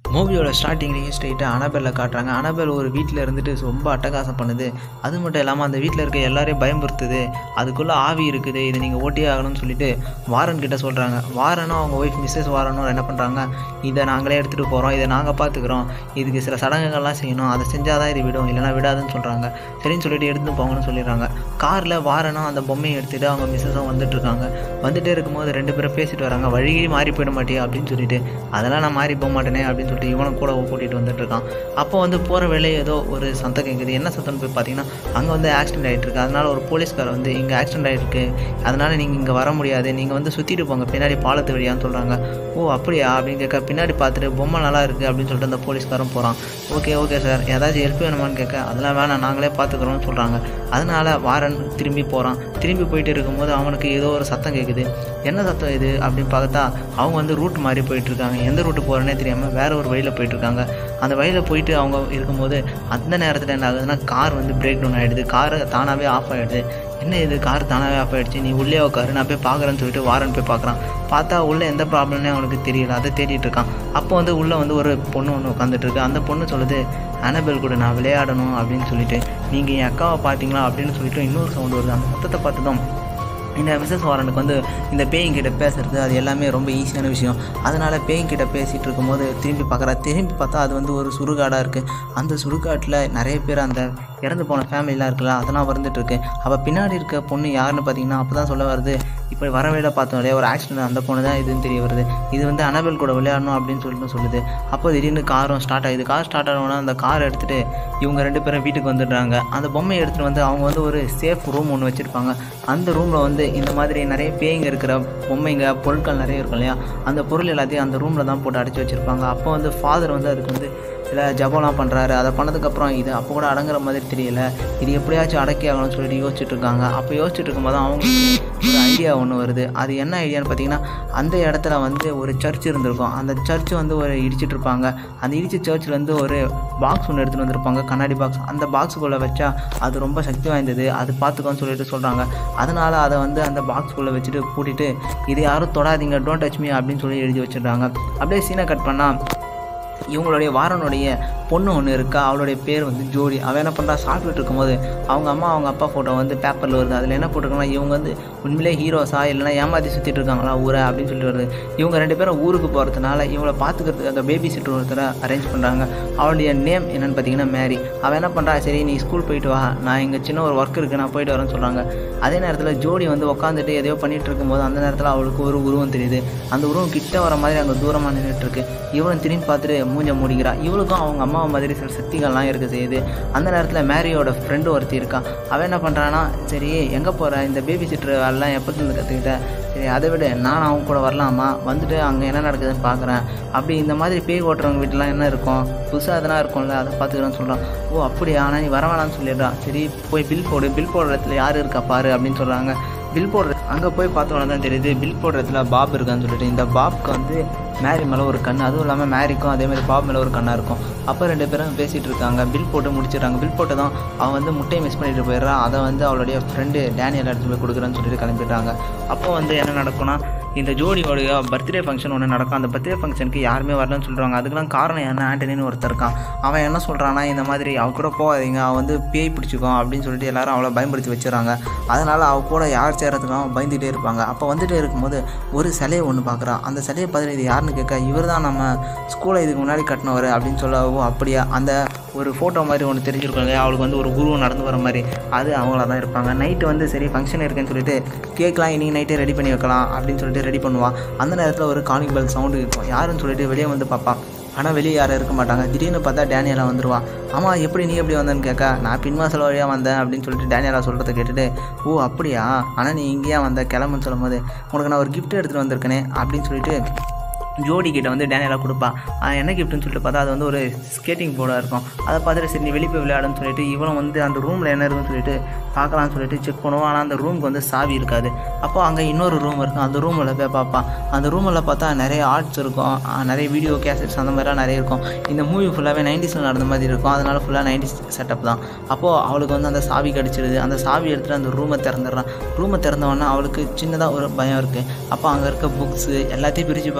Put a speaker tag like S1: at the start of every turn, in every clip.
S1: மூவியோட ஸ்டார்டிங்லேயும் ஸ்ட்ரைட்டாக அனபெல்ல காட்டுறாங்க அனபெல் ஒரு வீட்டில் இருந்துட்டு ரொம்ப அட்டகாசம் பண்ணுது அது மட்டும் இல்லாமல் அந்த வீட்டில் இருக்க எல்லாரையும் பயமுறுத்துது அதுக்குள்ளே ஆவி இருக்குது இதை நீங்கள் ஓட்டியே ஆகணும்னு சொல்லிட்டு வாரன் கிட்ட சொல்கிறாங்க வாரனும் அவங்க ஒய்ஃப் மிஸ்ஸஸ் வாரனும் என்ன பண்ணுறாங்க இதை நாங்களே எடுத்துகிட்டு போகிறோம் இதை நாங்கள் பார்த்துக்குறோம் இதுக்கு சில சடங்குகள்லாம் செய்யணும் அதை செஞ்சால் தான் இது விடும் இல்லைனா விடாதுன்னு சொல்கிறாங்க சரின்னு சொல்லிட்டு எடுத்து போங்கன்னு சொல்லிடுறாங்க காரில் வாரனும் அந்த பொம்மையை எடுத்துகிட்டு அவங்க மிஸ்ஸஸும் வந்துட்டு இருக்காங்க வந்துட்டே இருக்கும்போது ரெண்டு பேரும் பேசிட்டு வராங்க வழியே மாறி போயிட மாட்டியா அப்படின்னு சொல்லிட்டு அதெல்லாம் நான் மாறி போக மாட்டேனே அப்படின்னு சொல்லிட்டு இவனை கூட கூட்டிகிட்டு வந்துட்டு இருக்கான் அப்போ வந்து போகிற வேலையை ஏதோ ஒரு சத்தம் கேட்குது என்ன சத்தம்னு போய் பார்த்தீங்கன்னா அங்கே வந்து ஆக்சிடென்ட் ஆகிட்டு இருக்கு அதனால ஒரு போலீஸ்கார் வந்து இங்கே ஆக்சிடென்ட் ஆகிருக்கு அதனால நீங்கள் இங்கே வர முடியாது நீங்கள் வந்து சுற்றிட்டு போங்க பின்னாடி பாலத்து வழியான்னு சொல்கிறாங்க ஓ அப்படியா அப்படின்னு கேட்க பின்னாடி பார்த்துட்டு பொம்மை நல்லா இருக்குது அப்படின்னு சொல்லிட்டு அந்த போலீஸ்காரன் போகிறான் ஓகே ஓகே சார் ஏதாச்சும் ஹெல்ப் வேணுமான்னு கேட்க அதெல்லாம் வேணாம் நாங்களே பார்த்துக்குறோம்னு சொல்கிறாங்க அதனால வாரன் திரும்பி போகிறான் திரும்பி போயிட்டு இருக்கும்போது அவனுக்கு ஏதோ ஒரு சத்தம் கேட்குது என்ன சத்தம் இது அப்படின்னு பார்த்தா அவங்க வந்து ரூட் மாறி போயிட்டு இருக்காங்க எந்த ரூட்டு போகிறேனே தெரியாமல் வேற ஒரு வழியில் போயிட்டு இருக்காங்க அந்த வழியில் போயிட்டு அவங்க இருக்கும்போது அந்த நேரத்தில் என்ன ஆகுதுன்னா கார் வந்து பிரேக் டவுன் ஆகிடுது கார் தானாகவே ஆஃப் ஆகிடுது என்ன இது கார் தானாகவே ஆஃப் ஆகிடுச்சு நீ உள்ளே உட்காரு நான் போய் பார்க்குறேன்னு சொல்லிட்டு வாரன் போய் பார்க்குறான் பார்த்தா உள்ளே எந்த ப்ராப்ளம்னே அவனுக்கு தெரியல அதை தேடிட்டு இருக்கான் அப்போ வந்து உள்ளே வந்து ஒரு பொண்ணு ஒன்று உட்காந்துட்டு இருக்கு அந்த பொண்ணு சொல்லுது அனபெல் கூட நான் விளையாடணும் அப்படின்னு சொல்லிட்டு நீங்கள் என் அக்காவை பார்த்தீங்களா அப்படின்னு சொல்லிட்டு இன்னொரு சவுண்ட் வருது அந்த சத்தத்தை பார்த்ததும் இந்த மிஸ்ஸஸ் வாரனுக்கு வந்து இந்த பேய்கிட்ட பேசுறது அது எல்லாமே ரொம்ப ஈஸியான விஷயம் அதனால் பேய்கிட்ட பேசிகிட்டு இருக்கும்போது திரும்பி பார்க்குறா திரும்பி பார்த்தா அது வந்து ஒரு சுடுகாடாக இருக்குது அந்த சுடுகாட்டில் நிறைய பேர் அந்த இறந்து போன ஃபேமிலிலாம் இருக்குல்ல அதெல்லாம் வந்துட்டு இருக்கு அப்போ பின்னாடி இருக்க பொண்ணு யாருன்னு பார்த்தீங்கன்னா அப்போ தான் சொல்ல வருது இப்போ வர வேலை பார்த்தோம் இல்லையா ஒரு ஆக்சிடென்ட் அந்த பொண்ணு தான் இதுன்னு தெரிய வருது இது வந்து அனபெல் கூட விளையாடணும் அப்படின்னு சொல்லிட்டு சொல்லுது அப்போ திடீர்னு காரும் ஸ்டார்ட் ஆகுது கார் ஸ்டார்ட் ஆனோன்னா அந்த கார் எடுத்துகிட்டு இவங்க ரெண்டு பேரும் வீட்டுக்கு வந்துடுறாங்க அந்த பொம்மையை எடுத்துகிட்டு வந்து அவங்க வந்து ஒரு சேஃப் ரூம் ஒன்று வச்சுருப்பாங்க அந்த ரூமில் வந்து இந்த மாதிரி நிறைய பேய்ங்க இருக்கிற பொம்மைங்க பொருட்கள் நிறைய இருக்கும் இல்லையா அந்த பொருள் எல்லாத்தையும் அந்த ரூமில் தான் போட்டு அடைச்சி வச்சுருப்பாங்க அப்போ வந்து ஃபாதர் வந்து அதுக்கு வந்து சில ஜபம்லாம் பண்ணுறாரு அதை பண்ணதுக்கப்புறம் இது அப்போ கூட அடங்குற மாதிரி தெரியல இது எப்படியாச்சும் அடக்கி ஆகணும்னு சொல்லிட்டு யோசிச்சுட்டு இருக்காங்க அப்போ யோசிச்சுட்டு இருக்கும்போது அவங்களுக்கு ஒரு ஐடியா ஒன்று வருது அது என்ன ஐடியான்னு பார்த்தீங்கன்னா அந்த இடத்துல வந்து ஒரு சர்ச் இருந்திருக்கும் அந்த சர்ச் வந்து ஒரு இடிச்சிட்டு இருப்பாங்க அந்த இடிச்ச சர்ச்சில் வந்து ஒரு பாக்ஸ் ஒன்று எடுத்துகிட்டு வந்திருப்பாங்க கண்ணாடி பாக்ஸ் அந்த பாக்ஸுக்குள்ளே வச்சா அது ரொம்ப சக்தி வாய்ந்தது அது பார்த்துக்கோன்னு சொல்லிட்டு சொல்கிறாங்க அதனால் அதை வந்து அந்த பாக்ஸ்குள்ளே வச்சுட்டு பூட்டிட்டு இது யாரும் தொடாதீங்க டோன்ட் டச் மீ அப்படின்னு சொல்லி எழுதி வச்சிடுறாங்க அப்படியே சீனை கட் பண்ணால் இவங்களுடைய வாரனுடைய பொண்ணு ஒன்று இருக்கா அவளுடைய பேர் வந்து ஜோடி அவள் என்ன பண்ணுறா சாப்பிட்டுட்டு இருக்கும்போது அவங்க அம்மா அவங்க அப்பா ஃபோட்டோ வந்து பேப்பரில் வருது அதில் என்ன போட்டிருக்காங்கன்னா இவங்க வந்து உண்மையிலே ஹீரோஸா இல்லைனா ஏமாற்றி சுற்றிட்டு இருக்காங்களா ஊரை அப்படின்னு சொல்லிட்டு வருது இவங்க ரெண்டு பேரும் ஊருக்கு போகிறதுனால இவங்கள பார்த்துக்கிறதுக்கு அந்த பேபி சிட்டர் ஒருத்தரை அரேஞ்ச் பண்ணுறாங்க அவளுடைய நேம் என்னன்னு பார்த்தீங்கன்னா மேரி அவள் என்ன பண்ணுறா சரி நீ ஸ்கூல் போயிட்டு வா நான் இங்கே சின்ன ஒரு ஒர்க் இருக்குது நான் போயிட்டு வரேன்னு சொல்கிறாங்க அதே நேரத்தில் ஜோடி வந்து உட்காந்துட்டு எதையோ பண்ணிட்டு இருக்கும்போது அந்த நேரத்தில் அவளுக்கு ஒரு உருவம் தெரியுது அந்த உருவம் கிட்ட வர மாதிரி அங்கே தூரமாக நின்றுட்டு இருக்கு இவளும் திரும்பி பார்த்துட்டு மூஞ்ச மூடிக்கிறா இவளுக்கும் அவங்க அம்மா மாதிரி சில சக்திகள்லாம் இருக்க செய்யுது அந்த நேரத்தில் மேரியோட ஃப்ரெண்டு ஒருத்தி இருக்கா அவன் என்ன பண்ணுறான்னா சரி எங்கே போகிற இந்த பேபி சிட்டர் வேலைலாம் எப்போ இருந்து கற்றுக்கிட்ட சரி அதை விட நான் அவங்க கூட வரலாமா வந்துட்டு அங்கே என்ன நடக்குதுன்னு பார்க்குறேன் அப்படி இந்த மாதிரி பேய் ஓட்டுறவங்க வீட்டிலாம் என்ன இருக்கும் புதுசாக எதனா இருக்கும்ல அதை பார்த்துக்கிறேன்னு சொல்கிறான் ஓ அப்படியா ஆனால் நீ வர வேணாம்னு சொல்லிடுறான் சரி போய் பில் போடு பில் போடுற இடத்துல யார் இருக்கா பாரு அப்படின்னு சொல்கிறாங்க பில் போடுற அங்கே போய் பார்த்தோன்னா தான் தெரியுது பில் போடுற இடத்துல பாப் இருக்கான்னு சொல்லிட்டு இந்த பாப்க்கு வந்து மேரி மேலே ஒரு கண் அதுவும் இல்லாமல் மேரிக்கும் அதே மாதிரி பாப் மேலே ஒரு கண்ணாக இருக்கும் அப்போ ரெண்டு பேரும் பேசிகிட்டு இருக்காங்க பில் போட்டு முடிச்சிடுறாங்க பில் போட்டு தான் அவன் வந்து முட்டையை மிஸ் பண்ணிட்டு போயிடுறா அதை வந்து அவளுடைய ஃப்ரெண்டு டேனியல் எடுத்து போய் கொடுக்குறேன்னு சொல்லிட்டு கிளம்பிடுறாங்க அப்போ வந்து என்ன நடக்கும்னா இந்த ஜோடியோடைய பர்த்டே ஃபங்க்ஷன் ஒன்று நடக்கும் அந்த பர்த்டே ஃபங்க்ஷனுக்கு யாருமே வரலன்னு சொல்கிறாங்க அதுக்கெல்லாம் காரணம் என்ன ஆண்டனின்னு ஒருத்தர் இருக்கான் அவன் என்ன சொல்கிறான்னா இந்த மாதிரி அவ கூட போகாதீங்க அவன் வந்து பேய் பிடிச்சிக்கும் அப்படின்னு சொல்லிட்டு எல்லாரும் அவளை பயன்படுத்தி வச்சுறாங்க அதனால் அவ கூட யார் சேரத்துக்கும் அவன் பயந்துகிட்டே இருப்பாங்க அப்போ வந்துட்டே இருக்கும்போது ஒரு சிலையை ஒன்று பார்க்குறான் அந்த சிலையை பார்த்துட்டு இது யாருன்னு கேட்க இவர் தான் நம்ம ஸ்கூலை இதுக்கு முன்னாடி கட்டினவர் அப்படின்னு சொல்லவோ அப்படியா அந்த ஒரு ஃபோட்டோ மாதிரி ஒன்று தெரிஞ்சிருக்கும் இல்லையா அவளுக்கு வந்து ஒரு குருவம் நடந்து வர மாதிரி அது அவங்கள தான் இருப்பாங்க நைட்டு வந்து சரி ஃபங்க்ஷன் இருக்குன்னு சொல்லிட்டு கேட்கலாம் இன்னைக்கு நைட்டே ரெடி பண்ணி வைக்கலாம் அப்படின்னு சொல்லிட்டு ரெடி பண்ணுவான் அந்த நேரத்தில் ஒரு காலிங் பெல் சவுண்டு இருக்கும் யாருன்னு சொல்லிட்டு வெளியே வந்து பார்ப்பான் ஆனால் வெளியே யாரும் இருக்க மாட்டாங்க திடீர்னு பார்த்தா டேனியலா வந்துருவா ஆமாம் எப்படி நீ எப்படி வந்தேன்னு கேட்க நான் பின்வாசல் வழியாக வந்தேன் அப்படின்னு சொல்லிட்டு டேனியலா சொல்கிறத கேட்டுட்டு ஓ அப்படியா ஆனால் நீ இங்கேயா வந்த கிளம்புன்னு சொல்லும் போது உனக்கு நான் ஒரு கிஃப்ட் எடுத்துகிட்டு வந்திருக்கேனே அப்படின்னு சொல்லிட்டு ஜோடி கிட்ட வந்து டேனியலாக கொடுப்பா அது என்ன கிஃப்ட்னு சொல்லிட்டு பார்த்தா அது வந்து ஒரு ஸ்கேட்டிங் போர்டாக இருக்கும் அதை பார்த்துட்டு சரி நீ வெளியே போய் விளையாடுன்னு சொல்லிட்டு இவனும் வந்து அந்த ரூமில் என்ன இருக்குன்னு சொல்லிட்டு பார்க்கலாம்னு சொல்லிட்டு செக் பண்ணுவான் ஆனால் அந்த ரூமுக்கு வந்து சாவி இருக்காது அப்போ அங்கே இன்னொரு ரூம் இருக்கும் அந்த ரூமில் போய் பார்ப்பான் அந்த ரூமில் பார்த்தா நிறைய ஆர்ட்ஸ் இருக்கும் ஆ, நிறைய வீடியோ கேசட்ஸ் அந்த மாதிரிலாம் நிறைய இருக்கும் இந்த மூவி ஃபுல்லாகவே நைன்டிஸில் நடந்த மாதிரி இருக்கும் அதனால ஃபுல்லாக நைன்டிஸ் செட்டப் தான் அப்போது அவளுக்கு வந்து அந்த சாவி கிடச்சிடுது அந்த சாவி எடுத்துகிட்டு அந்த ரூமை திறந்துடுறான் ரூமை திறந்தவொடனே அவளுக்கு சின்னதாக ஒரு பயம் இருக்குது அப்போ அங்கே இருக்க புக்ஸு எல்லாத்தையும் பிரித்து பார்க்க ஆரம்பிக்கிறா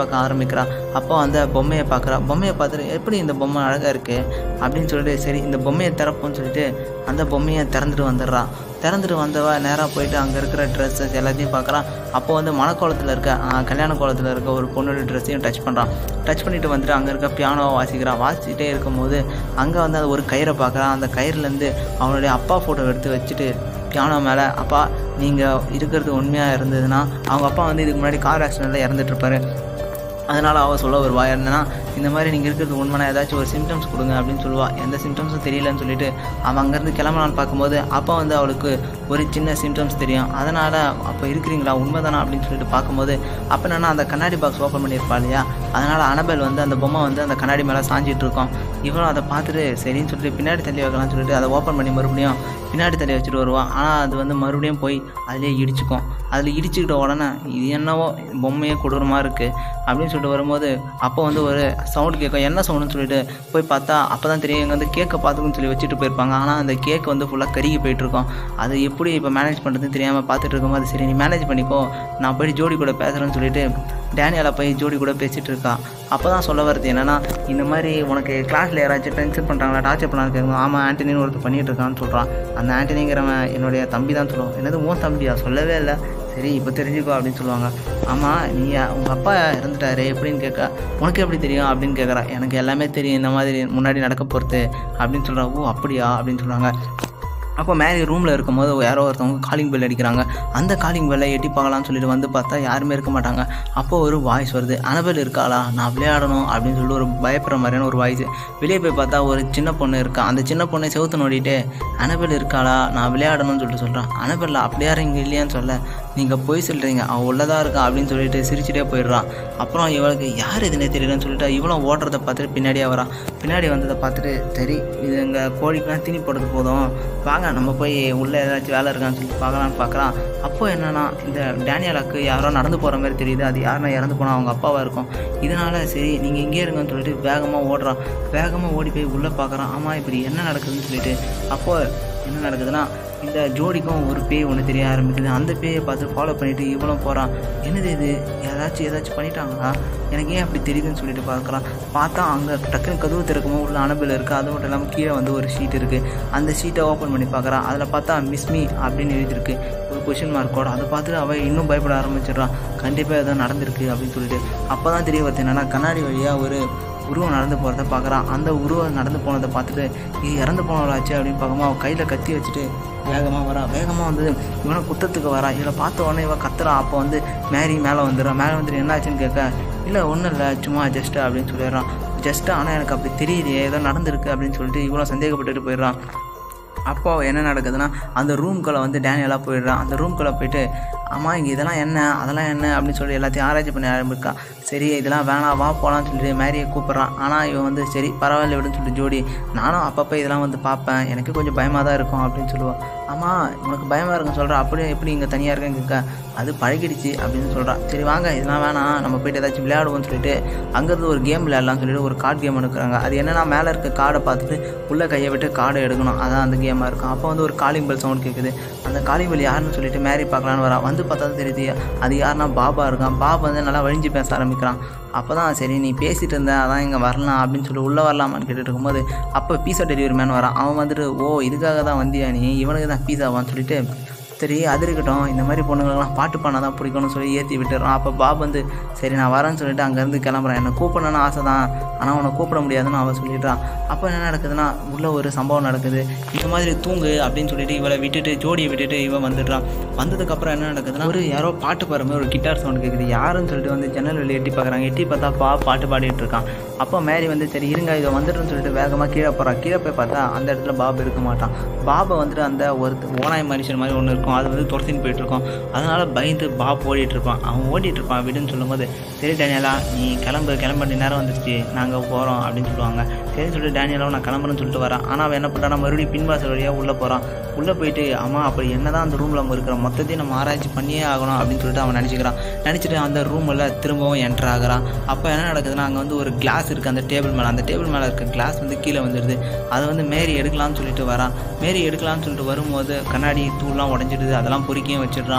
S1: நிற்கிறா அப்போ அந்த பொம்மையை பார்க்குறா பொம்மையை பார்த்துட்டு எப்படி இந்த பொம்மை அழகாக இருக்குது அப்படின்னு சொல்லிட்டு சரி இந்த பொம்மையை திறப்போம்னு சொல்லிட்டு அந்த பொம்மையை திறந்துட்டு வந்துடுறா திறந்துட்டு வந்தவ நேராக போயிட்டு அங்கே இருக்கிற ட்ரெஸ்ஸஸ் எல்லாத்தையும் பார்க்குறான் அப்போ வந்து மணக்கோலத்தில் இருக்க ஆ, கல்யாண கோலத்தில் இருக்க ஒரு பொண்ணோட ட்ரெஸ்ஸையும் டச் பண்ணுறான் டச் பண்ணிட்டு வந்துட்டு அங்கே இருக்க பியானோவை வாசிக்கிறான் வாசிச்சுட்டே இருக்கும்போது அங்கே வந்து அது ஒரு கயிறை பார்க்குறான் அந்த கயிறுலேருந்து அவனுடைய அப்பா ஃபோட்டோ எடுத்து வச்சுட்டு பியானோ மேலே அப்பா நீங்கள் இருக்கிறது உண்மையாக இருந்ததுன்னா அவங்க அப்பா வந்து இதுக்கு முன்னாடி கார் ஆக்சிடெண்ட்டில் இறந்துட்டுருப்பாரு அதனால் அவள் சொல்ல வருவா என்னன்னா இந்த மாதிரி நீங்கள் இருக்கிறது உண்மைனா ஏதாச்சும் ஒரு சிம்டம்ஸ் கொடுங்க அப்படின்னு சொல்லுவா எந்த சிம்டம்ஸும் தெரியலன்னு சொல்லிட்டு அவன் அங்கேருந்து கிளம்பலான்னு பார்க்கும்போது அப்போ வந்து அவளுக்கு ஒரு சின்ன சிம்டம்ஸ் தெரியும் அதனால் அப்போ இருக்கிறீங்களா உண்மைதானா அப்படின்னு சொல்லிட்டு பார்க்கும்போது அப்போ என்னன்னா அந்த கண்ணாடி பாக்ஸ் ஓப்பன் பண்ணியிருப்பா இல்லையா அதனால் அனபெல் வந்து அந்த பொம்மை வந்து அந்த கண்ணாடி மேலே சாஞ்சிட்டு இருக்கோம் இவளும் அதை பார்த்துட்டு சரின்னு சொல்லிட்டு பின்னாடி தள்ளி வைக்கலாம்னு சொல்லிட்டு அதை ஓப்பன் பண்ணி மறுபடியும் பின்னாடி தள்ளி வச்சுட்டு வருவான் ஆனால் அது வந்து மறுபடியும் போய் அதிலே இடிச்சுக்கும் அதில் இடிச்சுக்கிட்ட உடனே இது என்னவோ பொம்மையே கொடூரமாக இருக்குது அப்படின்னு சொல்லிட்டு வரும்போது அப்போ வந்து ஒரு சவுண்ட் கேட்கும் என்ன சவுண்டுன்னு சொல்லிட்டு போய் பார்த்தா அப்போ தான் தெரியும் இங்கே வந்து கேக்கை பார்த்துக்குன்னு சொல்லி வச்சுட்டு போயிருப்பாங்க ஆனால் அந்த கேக் வந்து ஃபுல்லாக கருகி போயிட்டுருக்கோம் அது எப்படி இப்போ மேனேஜ் பண்ணுறதுன்னு தெரியாமல் பார்த்துட்டு இருக்கும்போது சரி நீ மேனேஜ் பண்ணிக்கோ நான் போய் ஜோடி கூட பேசுகிறேன்னு சொல்லிட்டு டேனியால போய் ஜோடி கூட பேசிகிட்டு இருக்கா அப்போ தான் சொல்ல வருது என்னன்னா இந்த மாதிரி உனக்கு கிளாஸில் யாராச்சும் டென்ஷன் பண்ணுறாங்களா டார்ச்சர் பண்ணாங்க ஆமாம் ஆண்டனின்னு ஒருத்தர் பண்ணிகிட்டு இருக்கான்னு சொல்கிறான் அந்த ஆண்டனிங்கிறவன் என்னுடைய தம்பி தான் சொல்லுவோம் என்னது உன் தம்பியா சொல்லவே இல்லை சரி இப்போ தெரிஞ்சுக்கோ அப்படின்னு சொல்லுவாங்க ஆமாம் நீ உங்கள் அப்பா இறந்துட்டாரு எப்படின்னு கேட்க உனக்கு எப்படி தெரியும் அப்படின்னு கேட்குறா எனக்கு எல்லாமே தெரியும் இந்த மாதிரி முன்னாடி நடக்க போகிறது அப்படின்னு சொல்கிறா ஓ அப்படியா அப்படின்னு சொல்கிறாங்க அப்போ மேரி ரூமில் இருக்கும்போது யாரோ ஒருத்தவங்க காலிங் பெல் அடிக்கிறாங்க அந்த காலிங் பெல்லை எட்டி பார்க்கலாம்னு சொல்லிட்டு வந்து பார்த்தா யாருமே இருக்க மாட்டாங்க அப்போ ஒரு வாய்ஸ் வருது அனபெல் இருக்காளா நான் விளையாடணும் அப்படின்னு சொல்லிட்டு ஒரு பயப்படுற மாதிரியான ஒரு வாய்ஸ் வெளியே போய் பார்த்தா ஒரு சின்ன பொண்ணு இருக்கா அந்த சின்ன பொண்ணை செவுத்து நோண்டிட்டு அனபெல் இருக்காளா நான் விளையாடணும்னு சொல்லிட்டு சொல்கிறான் அனபெல் அப்படியே இங்கே இல்லையான்னு சொல்ல நீங்கள் போய் சொல்கிறீங்க அவள் உள்ளதாக இருக்கா அப்படின்னு சொல்லிட்டு சிரிச்சிட்டே போயிடுறான் அப்புறம் இவளுக்கு யார் இதுனே தெரியலன்னு சொல்லிட்டு இவளும் ஓடுறத பார்த்துட்டு பின்னாடியே வரான் பின்னாடி வந்ததை பார்த்துட்டு சரி இது எங்கள் கோழிக்கெலாம் தீனி போடுறது போதும் வாங்க நம்ம போய் உள்ளே ஏதாச்சும் வேலை இருக்கான்னு சொல்லிட்டு பார்க்கலான்னு பார்க்குறான் அப்போ என்னன்னா இந்த டேனியலாக்கு யாரோ நடந்து போகிற மாதிரி தெரியுது அது யாருன்னா இறந்து போனால் அவங்க அப்பாவாக இருக்கும் இதனால சரி நீங்கள் இங்கே இருங்கன்னு சொல்லிட்டு வேகமாக ஓடுறான் வேகமாக ஓடி போய் உள்ளே பார்க்குறான் ஆமாம் இப்படி என்ன நடக்குதுன்னு சொல்லிட்டு அப்போ என்ன நடக்குதுன்னா இந்த ஜோடிக்கும் ஒரு பேய் ஒன்று தெரிய ஆரம்பிக்குது அந்த பேயை பார்த்து ஃபாலோ பண்ணிட்டு இவளும் போகிறான் என்னது இது யாராச்சும் ஏதாச்சும் பண்ணிட்டாங்களா எனக்கு ஏன் அப்படி தெரியுதுன்னு சொல்லிட்டு பார்க்குறான் பார்த்தா அங்கே டக்குன்னு கதவு திறக்குமோ உள்ள அனபில் இருக்குது அது மட்டும் இல்லாமல் கீழே வந்து ஒரு ஷீட் இருக்குது அந்த ஷீட்டை ஓப்பன் பண்ணி பார்க்குறான் அதில் பார்த்தா மிஸ் மீ அப்படின்னு எழுதியிருக்கு ஒரு கொஷின் மார்க்கோட அதை பார்த்துட்டு அவன் இன்னும் பயப்பட ஆரம்பிச்சிடுறான் கண்டிப்பாக ஏதோ நடந்திருக்கு அப்படின்னு சொல்லிட்டு அப்போ தான் தெரிய வருது என்னன்னா கண்ணாடி வழியாக ஒரு உருவம் நடந்து போகிறத பார்க்குறான் அந்த உருவம் நடந்து போனதை பார்த்துட்டு இது இறந்து போனவளாச்சு அப்படின்னு பார்க்கும்போது அவன் கையில் கத்தி வச்சுட்டு வேகமாக வரா வேகமாக வந்து இவனை குத்தத்துக்கு வரா இவளை பார்த்த உடனே இவன் கத்துறான் அப்போ வந்து மேரி மேலே வந்துடுறான் மேலே வந்துட்டு என்னாச்சுன்னு கேட்க இல்லை ஒன்றும் இல்லை சும்மா ஜஸ்ட்டு அப்படின்னு சொல்லிடுறான் ஜஸ்ட்டு ஆனால் எனக்கு அப்படி தெரியலையே ஏதோ நடந்திருக்கு அப்படின்னு சொல்லிட்டு இவ்வளோ சந்தேகப்பட்டுட்டு போயிடுறான் அப்போ என்ன நடக்குதுன்னா அந்த ரூம்குள்ளே வந்து டேனியலாக போயிடுறான் அந்த ரூம்குள்ளே போயிட்டு அம்மா இங்கே இதெல்லாம் என்ன அதெல்லாம் என்ன அப்படின்னு சொல்லி எல்லாத்தையும் ஆராய்ச்சி பண்ணி ஆரம்பிக்கான் சரி இதெல்லாம் வேணாம் வா போகலான்னு சொல்லிட்டு மேரியை கூப்பிட்றான் ஆனால் இவன் வந்து சரி பரவாயில்ல விடுன்னு சொல்லிட்டு ஜோடி நானும் அப்பப்போ இதெல்லாம் வந்து பார்ப்பேன் எனக்கு கொஞ்சம் பயமாக தான் இருக்கும் அப்படின்னு சொல்லுவான் ஆமாம் உனக்கு பயமாக இருக்குன்னு சொல்கிறேன் அப்படியே எப்படி இங்கே தனியாக இருக்கேன்னு கேட்க அது பழகிடுச்சு அப்படின்னு சொல்கிறான் சரி வாங்க இதெல்லாம் வேணாம் நம்ம போயிட்டு ஏதாச்சும் விளையாடுவோம்னு சொல்லிட்டு அங்கேருந்து ஒரு கேம் விளையாடலாம்னு சொல்லிட்டு ஒரு கார்டு கேம் எடுக்கிறாங்க அது என்னன்னா மேலே இருக்க கார்டை பார்த்துட்டு உள்ளே கையை விட்டு கார்டை எடுக்கணும் அதான் அந்த கேமாக இருக்கும் அப்போ வந்து ஒரு காலிங் பெல் சவுண்ட் கேட்குது அந்த காலிங் பெல் யாருன்னு சொல்லிட்டு மேரி பார்க்கலான்னு வரா வந்து பார்த்தா தான் தெரியுது அது யாருன்னா பாபா இருக்கான் பாபா வந்து நல்லா வழிஞ்சு பேச ஆரம்பிக்கிறான் அப்போ தான் சரி நீ பேசிகிட்டு இருந்த அதான் இங்கே வரலாம் அப்படின்னு சொல்லி உள்ளே வரலாமான்னு கேட்டுட்டு இருக்கும்போது அப்போ பீஸா டெலிவரி மேன் வரான் அவன் வந்துட்டு ஓ இதுக்காக தான் வந்தியா நீ இவனுக்கு தான் பீஸாவான்னு சொல்லிட்டு சரி அது இருக்கட்டும் இந்த மாதிரி பொண்ணுங்களுக்குலாம் பாட்டு பாடினா தான் பிடிக்கும்னு சொல்லி ஏற்றி விட்டுறான் அப்போ பாப் வந்து சரி நான் வரேன்னு சொல்லிட்டு அங்கேருந்து கிளம்புறேன் என்னை கூப்பிடணும்னு ஆசை தான் ஆனால் உன்னை கூப்பிட முடியாதுன்னு அவன் சொல்லிடுறான் அப்போ என்ன நடக்குதுன்னா உள்ள ஒரு சம்பவம் நடக்குது இந்த மாதிரி தூங்கு அப்படின்னு சொல்லிட்டு இவளை விட்டுட்டு ஜோடியை விட்டுட்டு இவன் வந்துடுறான் வந்ததுக்கப்புறம் என்ன நடக்குதுன்னா ஒரு யாரோ பாட்டு பாடுற மாதிரி ஒரு கிட்டார் சவுண்ட் கேட்குது யாருன்னு சொல்லிட்டு வந்து ஜன்னல் வெளியே எட்டி பார்க்குறாங்க எட்டி பார்த்தா பா பாட்டு பாடிட்டு இருக்கான் அப்போ மேரி வந்து சரி இருங்க இதை வந்துட்டுன்னு சொல்லிட்டு வேகமாக கீழே போகிறான் கீழே போய் பார்த்தா அந்த இடத்துல பாப் இருக்க மாட்டான் பாபை வந்துட்டு அந்த ஒரு ஓனாய் மனுஷன் மாதிரி ஒன்று இருக்கும் அது வந்து துரத்தின்னு போயிட்டு இருக்கும் அதனால பயந்து பாப் ஓடிட்டு இருப்பான் அவன் ஓடிட்டு இருப்பான் விடுன்னு சொல்லும்போது சரி டேனியலா நீ கிளம்பு கிளம்ப வேண்டிய நேரம் வந்துருச்சு நாங்கள் போகிறோம் அப்படின்னு சொல்லுவாங்க சரின்னு சொல்லிட்டு டேனியலாவும் நான் கிளம்புறேன்னு சொல்லிட்டு வரேன் ஆனால் அவன் என்ன பண்ணுறான் மறுபடியும் பின்வாசல் வழியாக உள்ளே போகிறான் உள்ளே போயிட்டு ஆமா அப்படி என்ன தான் அந்த ரூமில் நம்ம இருக்கிற மொத்தத்தையும் நம்ம ஆராய்ச்சி பண்ணியே ஆகணும் அப்படின்னு சொல்லிட்டு அவன் நினச்சிக்கிறான் நினச்சிட்டு அந்த ரூமில் திரும்பவும் என்டர் ஆகுறான் அப்போ என்ன நடக்குதுன்னா அங்கே வந்து ஒரு கிளாஸ் இருக்குது அந்த டேபிள் மேலே அந்த டேபிள் மேலே இருக்க கிளாஸ் வந்து கீழே வந்துடுது அதை வந்து மேரி எடுக்கலாம்னு சொல்லிட்டு வரான் மேரி எடுக்கலாம்னு சொல்லிட்டு வரும்போது கண்ணாடி தூள்லாம் உடஞ்சிடுது அதெல்லாம் பொறுக்கியும் வச்சிடுறான்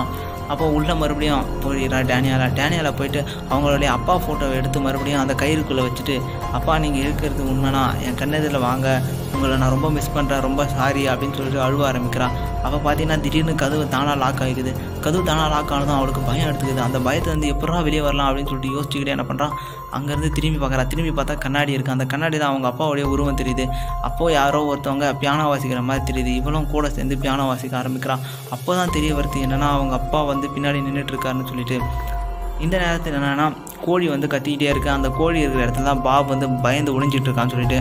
S1: அப்போ உள்ள மறுபடியும் போயிடுறா டேனியாலா டேனியாலா போயிட்டு அவங்களுடைய அப்பா ஃபோட்டோவை எடுத்து மறுபடியும் அந்த கயிறுக்குள்ளே வச்சுட்டு அப்பா நீங்கள் இருக்கிறது உண்மைனா என் கண்ணெதில் வாங்க உங்களை நான் ரொம்ப மிஸ் பண்ணுறேன் ரொம்ப சாரி அப்படின்னு சொல்லிட்டு அழுவ ஆரம்பிக்கிறான் அப்போ பார்த்தீங்கன்னா திடீர்னு கதவு தானாக லாக் ஆகிடுது கதவு தானாக லாக் ஆனதும் அவளுக்கு பயம் எடுத்துக்குது அந்த பயத்தை வந்து எப்படா வெளியே வரலாம் அப்படின்னு சொல்லிட்டு யோசிச்சுக்கிட்டே என்ன பண்ணுறான் அங்கேருந்து திரும்பி பார்க்குறா திரும்பி பார்த்தா கண்ணாடி இருக்குது அந்த கண்ணாடி தான் அவங்க அப்பாவுடைய உருவம் தெரியுது அப்போது யாரோ ஒருத்தவங்க பியானோ வாசிக்கிற மாதிரி தெரியுது இவளும் கூட சேர்ந்து பியானோ வாசிக்க ஆரம்பிக்கிறான் அப்போ தான் தெரிய வருது என்னென்னா அவங்க அப்பா வந்து பின்னாடி நின்றுட்டு இருக்காருன்னு சொல்லிட்டு இந்த நேரத்தில் என்னென்னா கோழி வந்து கத்திக்கிட்டே இருக்கு அந்த கோழி இருக்கிற இடத்துல தான் பாப் வந்து பயந்து ஒளிஞ்சிட்டு இருக்கான்னு சொல்லிட்டு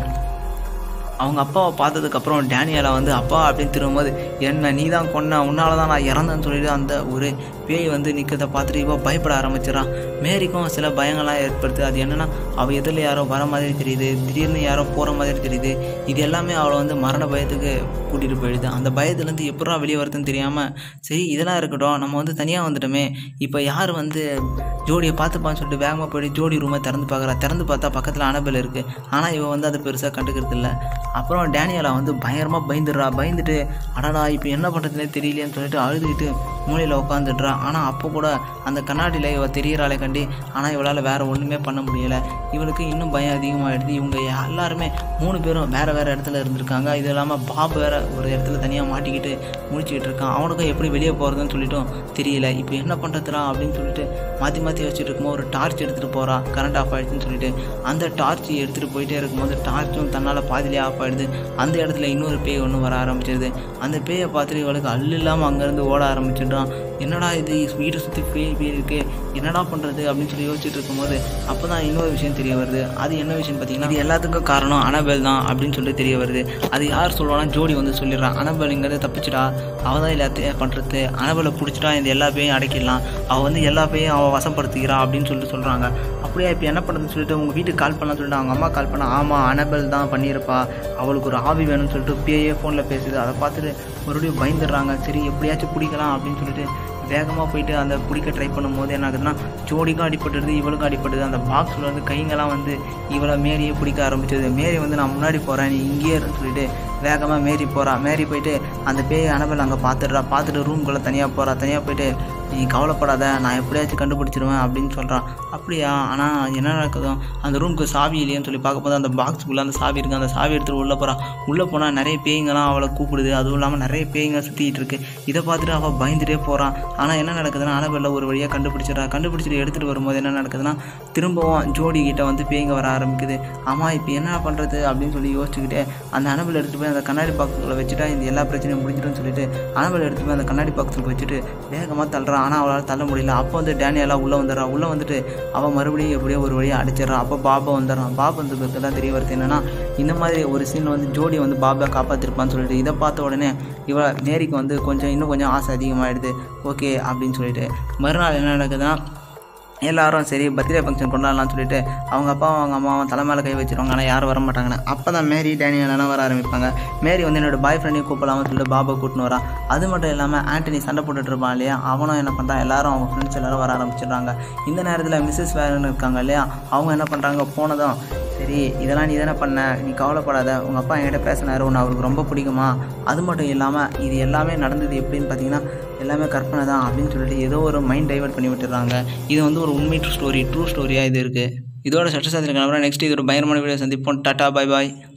S1: அவங்க அப்பாவை பார்த்ததுக்கப்புறம் டேனியலை வந்து அப்பா அப்படின்னு திரும்பும்போது என்ன நீ தான் கொன்ன உன்னால தான் நான் இறந்தேன்னு சொல்லிட்டு அந்த ஒரு பேய் வந்து நிற்கிறத பார்த்துட்டு இவ பயப்பட ஆரம்பிச்சிடறான் மேரிக்கும் சில பயங்கள்லாம் ஏற்படுது அது என்னென்னா அவள் எதிரில் யாரோ வர மாதிரி தெரியுது திடீர்னு யாரோ போகிற மாதிரி தெரியுது இது எல்லாமே அவளை வந்து மரண பயத்துக்கு கூட்டிகிட்டு போயிடுது அந்த பயத்துலேருந்து எப்படா வெளியே வருதுன்னு தெரியாமல் சரி இதெல்லாம் இருக்கட்டும் நம்ம வந்து தனியாக வந்துட்டோமே இப்போ யார் வந்து ஜோடியை பார்த்துப்பான்னு சொல்லிட்டு வேகமாக போயிட்டு ஜோடி ரூமை திறந்து பார்க்குறா திறந்து பார்த்தா பக்கத்தில் அனபல் இருக்குது ஆனால் இவன் வந்து அதை பெருசாக கண்டுக்கிறது இல்லை அப்புறம் டேனியலா வந்து பயங்கரமாக பயந்துடுறா பயந்துட்டு அடடா இப்போ என்ன பண்ணுறதுனே தெரியலையேன்னு சொல்லிட்டு அழுதுகிட்டு மூலையில் உட்காந்துடுறா ஆனால் அப்போ கூட அந்த கண்ணாடியில் இவள் தெரியறாளே கண்டி ஆனால் இவளால் வேறு ஒன்றுமே பண்ண முடியலை இவளுக்கு இன்னும் பயம் அதிகமாகிடுது இவங்க எல்லாருமே மூணு பேரும் வேறு வேறு இடத்துல இருந்திருக்காங்க இது இல்லாமல் பாப் வேறு ஒரு இடத்துல தனியாக மாட்டிக்கிட்டு முடிச்சுக்கிட்டு இருக்கான் அவனுக்கும் எப்படி வெளியே போகிறதுன்னு சொல்லிட்டும் தெரியல இப்போ என்ன பண்ணுறதுடா அப்படின்னு சொல்லிட்டு மாற்றி மாற்றி வச்சுட்டு இருக்கும்போது ஒரு டார்ச் எடுத்துகிட்டு போகிறா கரண்ட் ஆஃப் ஆகிடுச்சுன்னு சொல்லிட்டு அந்த டார்ச் எடுத்துகிட்டு போயிட்டே இருக்கும்போது டார்ச்சும் தன்னால் பாதிலே ஆஃப் ஆகிடுது அந்த இடத்துல இன்னொரு பேய் ஒன்று வர ஆரம்பிச்சிருது அந்த பேயை பார்த்துட்டு இவளுக்கு அல்லு இல்லாமல் அங்கேருந்து ஓட ஆரம்பிச்சிடுறான் என்னடா இது வீட்டை சுற்றி பேய் பேய் இருக்கு என்னடா பண்ணுறது அப்படின்னு சொல்லி யோசிச்சுட்டு இருக்கும்போது அப்போ தான் இன்னொரு விஷயம் தெரிய வருது அது என்ன விஷயம் பார்த்தீங்கன்னா இது எல்லாத்துக்கும் காரணம் அனபேல் தான் அப்படின்னு சொல்லி தெரிய வருது அது யார் சொல்லுவானா ஜோடி வந்து சொல்லிடுறான் அனபேல் இங்கேருந்து தப்பிச்சிடா அவள் தான் எல்லாத்தையும் பண்ணுறது அனபேலை பிடிச்சிட்டா இந்த எல்லா பேயும் அடைக்கிடலாம் அவள் வந்து எல்லா பேயும் அவள் வசப்படுத்திக்கிறா அப்படின்னு சொல்லிட்டு சொல்கிறாங்க அப்படியா இப்போ என்ன பண்ணுறதுன்னு சொல்லிட்டு உங்கள் வீட்டுக்கு கால் பண்ணலாம் சொல்லிட்டு அவங்க அம்மா கால் பண்ணா ஆமாம் அனபேல் தான் பண்ணியிருப்பா அவளுக்கு ஒரு ஆவி வேணும்னு சொல்லிட்டு பேயே ஃபோனில் பேசுது அதை பார்த்துட்டு மறுபடியும் பயந்துடுறாங்க சரி எப்படியாச்சும் பிடிக்கலாம் அப்படின்னு சொல்லிட்டு வேகமாக போயிட்டு அந்த பிடிக்க ட்ரை பண்ணும்போது என்ன ஆகுதுன்னா ஜோடிக்கும் அடிபட்டுடுது இவளுக்கும் அடிபட்டுது அந்த பாக்ஸில் வந்து கைங்கெல்லாம் வந்து இவளை மேரியை பிடிக்க ஆரம்பிச்சது மேரி வந்து நான் முன்னாடி போகிறேன் நீ இங்கேயே இருன்னு சொல்லிட்டு வேகமாக மேரி போகிறா மேரி போயிட்டு அந்த பேய் அனபல் அங்கே பார்த்துடுறா பார்த்துட்டு ரூம்குள்ளே தனியாக போகிறா தனியாக போயிட்டு நீ கவலைப்படாத நான் எப்படியாச்சும் கண்டுபிடிச்சிருவேன் அப்படின்னு சொல்கிறான் அப்படியா ஆனால் என்ன நடக்குதோ அந்த ரூமுக்கு சாவி இல்லையேன்னு சொல்லி பார்க்கும்போது அந்த பாக்ஸுக்குள்ளே அந்த சாவி இருக்குது அந்த சாவி எடுத்துகிட்டு உள்ளே போகிறா உள்ளே போனால் நிறைய பேய்ங்கெல்லாம் அவளை கூப்பிடுது அதுவும் இல்லாமல் நிறைய பேய்ங்க சுற்றிட்டு இருக்கு இதை பார்த்துட்டு அவள் பயந்துட்டே போகிறான் ஆனால் என்ன நடக்குதுன்னா அனபெல்ல ஒரு வழியாக கண்டுபிடிச்சிடறா கண்டுபிடிச்சிட்டு எடுத்துகிட்டு வரும்போது என்ன நடக்குதுன்னா திரும்பவும் ஜோடி கிட்ட வந்து பேய்ங்க வர ஆரம்பிக்குது ஆமாம் இப்போ என்ன பண்ணுறது அப்படின்னு சொல்லி யோசிச்சுக்கிட்டே அந்த அனபெல் எடுத்துகிட்டு போய் அந்த கண்ணாடி பாக்ஸுக்குள்ளே வச்சுட்டா இந்த எல்லா பிரச்சனையும் முடிஞ்சிடும்னு சொல்லிட்டு அனபெல் எடுத்துகிட்டு போய் அந்த கண்ணாடி பாக்ஸுக்கு வச்சுட்டு வேகமாக தள்ளுறான் ஆனால் அவளால் தள்ள முடியல அப்போ வந்து டேனியெல்லாம் உள்ளே வந்துடுறா உள்ளே வந்துட்டு அவன் மறுபடியும் எப்படியோ ஒரு வழியாக அடிச்சிடறான் அப்போ பாபா வந்துடுறான் பாபா வந்து பிறகு தான் தெரிய வருது என்னன்னா இந்த மாதிரி ஒரு சீன் வந்து ஜோடி வந்து பாபா காப்பாற்றிருப்பான்னு சொல்லிட்டு இதை பார்த்த உடனே இவ மேரிக்கு வந்து கொஞ்சம் இன்னும் கொஞ்சம் ஆசை அதிகமாகிடுது ஓகே அப்படின்னு சொல்லிட்டு மறுநாள் என்ன நடக்குதுன்னா எல்லாரும் சரி பர்த்டே ஃபங்க்ஷன் கொண்டாடலாம்னு சொல்லிட்டு அவங்க அப்பாவும் அவங்க அம்மாவும் தலை மேலே கை வச்சிருவாங்க ஆனால் யாரும் வர மாட்டாங்கன்னு அப்போ தான் மேரி டேனியலாம் வர ஆரம்பிப்பாங்க மேரி வந்து என்னோட பாய் ஃப்ரெண்டையும் கூப்பிடலாம்னு சொல்லிட்டு பாபா கூட்டின்னு வரான் அது மட்டும் இல்லாமல் ஆண்டனி சண்டை போட்டுட்டு இருப்பான் இல்லையா அவனும் என்ன பண்ணுறான் எல்லாரும் அவங்க ஃப்ரெண்ட்ஸ் எல்லாரும் வர ஆரம்பிச்சிடுறாங்க இந்த நேரத்தில் மிஸ்ஸஸ் வேர்னு இருக்காங்க இல்லையா அவங்க என்ன பண்ணுறாங்க போனதும் சரி இதெல்லாம் நீ தானே பண்ண நீ கவலைப்படாத உங்கள் அப்பா என்கிட்ட பேசினாரு உன்னை அவருக்கு ரொம்ப பிடிக்குமா அது மட்டும் இல்லாமல் இது எல்லாமே நடந்தது எப்படின்னு பார்த்தீங்கன்னா எல்லாமே கற்பனை தான் அப்படின்னு சொல்லிட்டு ஏதோ ஒரு மைண்ட் டைவர்ட் பண்ணி விட்டுறாங்க இது வந்து ஒரு உண்மை ஸ்டோரி ட்ரூ ஸ்டோரியாக இது இருக்குது இதோட சட்டசாஸ்திர கிளம்புறேன் நெக்ஸ்ட் இது ஒரு பயங்கரமான வீடியோ சந்திப்போம் டாட்டா பை பாய்